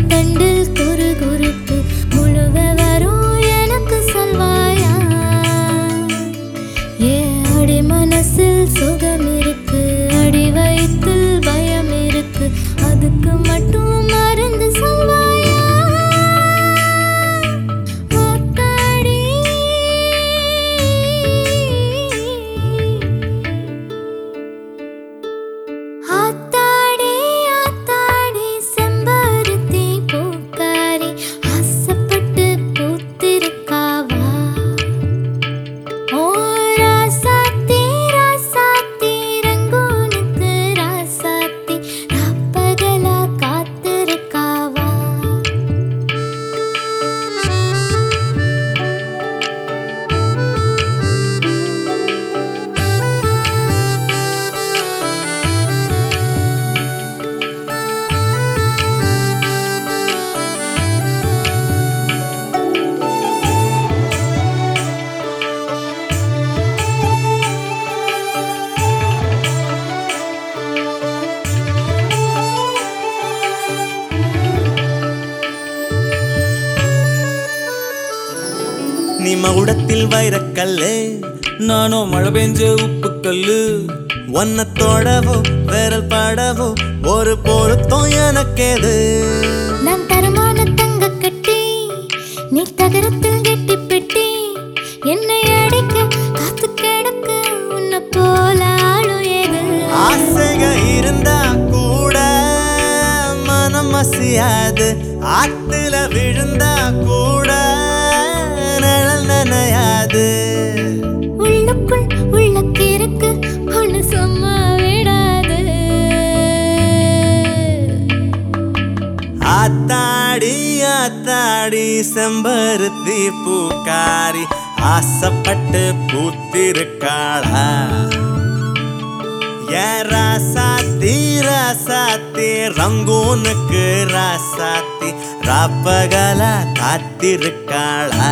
தண்டில் குறு குறுப்பு முழுக வரும் எனக்கு சொல்வாயா ஏ அடி மனசில் சுகம் இருக்கு அடி வயிற்றில் பயம் இருக்கு அதுக்கு மட்டும் மருந்து சொல்வாயா ஆத்தாடி ஆத்தாடி ஆத்தாடி செம்பருத்தி பூக்காரி ஆசைப்பட்டு பூத்திருக்காவா ஓ ராசாத்தி ராசாத்தி ரங்கூனுக்கு ராசாத்தி ராப்பகலா காத்திருக்காவா நீ மகுடத்தில் வைரக்கல்லு நானோ மழை பெஞ்ச உப்பு கல்லு ஒன்ன தொடவோ விரல் படவோ ஒரு பொருத்தம் எனக்கேது நான் தரமான தங்க கட்டி நீ தகரத்தில் கெட்டி பெட்டி என்னை அடைக்க காத்து கிடக்க உன்னை போல ஆளும் ஏது ஆசைக இருந்தா கூட மனம் அசையாது ஆத்துல விழுந்தா கூட நிழல் நனையாது உள்ளுக்குள் உள்ள கிறுக்கு ஒண்ணு சும்மா விடாது ஆத்தாடி ஆத்தாடி செம்பருத்தி பூக்காரி ஆசைப்பட்டு பூத்திருக்காளா ஏன் ராசாத்தி ராசாத்தி ரங்கூனுக்கு ராசாத்தி ராப்பகலா காத்திருக்காளா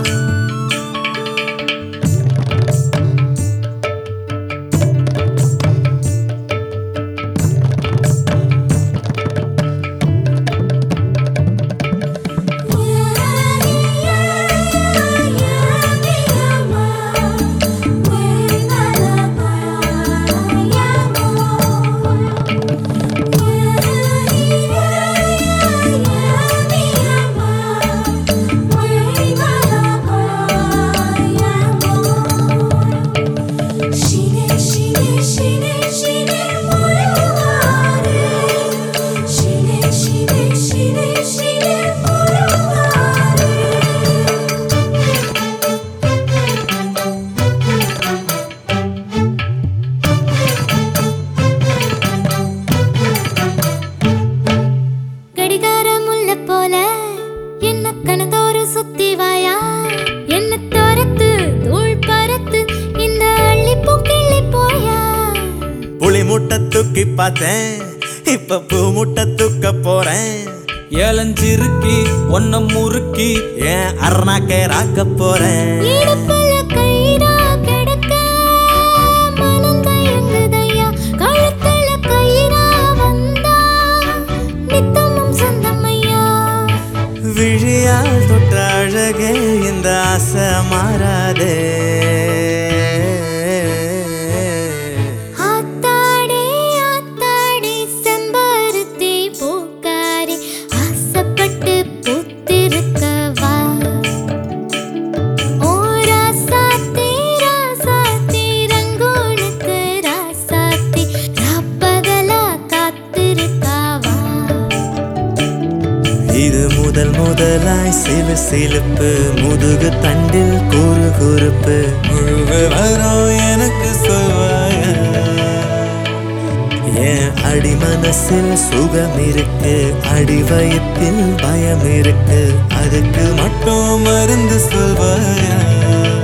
கடிகாரம் உள்ள போல என்ன கணதோறு சுத்தி வாயா என்ன தோரத்து தூள் பறத்து இந்த அள்ளி பூக்கிள்ளி போயா புளி முட்டை தூக்கி பார்த்தேன் இப்ப பூ முட்டை தூக்க போறேன் ஏலஞ்சிருக்கி ஒன்ன முறுக்கி ஏன் அருணாக்கை ராக்க போறேன் இடுப்புல கயிறா கிடக்க மனம் தயங்குதையா கழுத்துல கயிறா வந்தா நித்தமும் சொந்தமையா விழியால் தொட்ட அழகே இந்த ஆசை மாறாதே ஆத்தாடி ஆத்தாடி செம்பருத்தி பூக்காரி ஆசைப்பட்டு பூத்திருக்கவா ஓ ராசாத்தி ராசாத்தி ரங்கூனுக்கு ராசாத்தி ராப்பகலா காத்திருக்காவா இது முதல் முதலாய் சிலு சிலுப்பு முதுகு தண்டில் குறு குறுப்பு முழுக வரும் எனக்கு சொல்வாய என் அடி மனசில் சுகம் இருக்கு அடி வயிற்றில் பயம் இருக்கு அதுக்கு மட்டும் மருந்து சொல்வாயா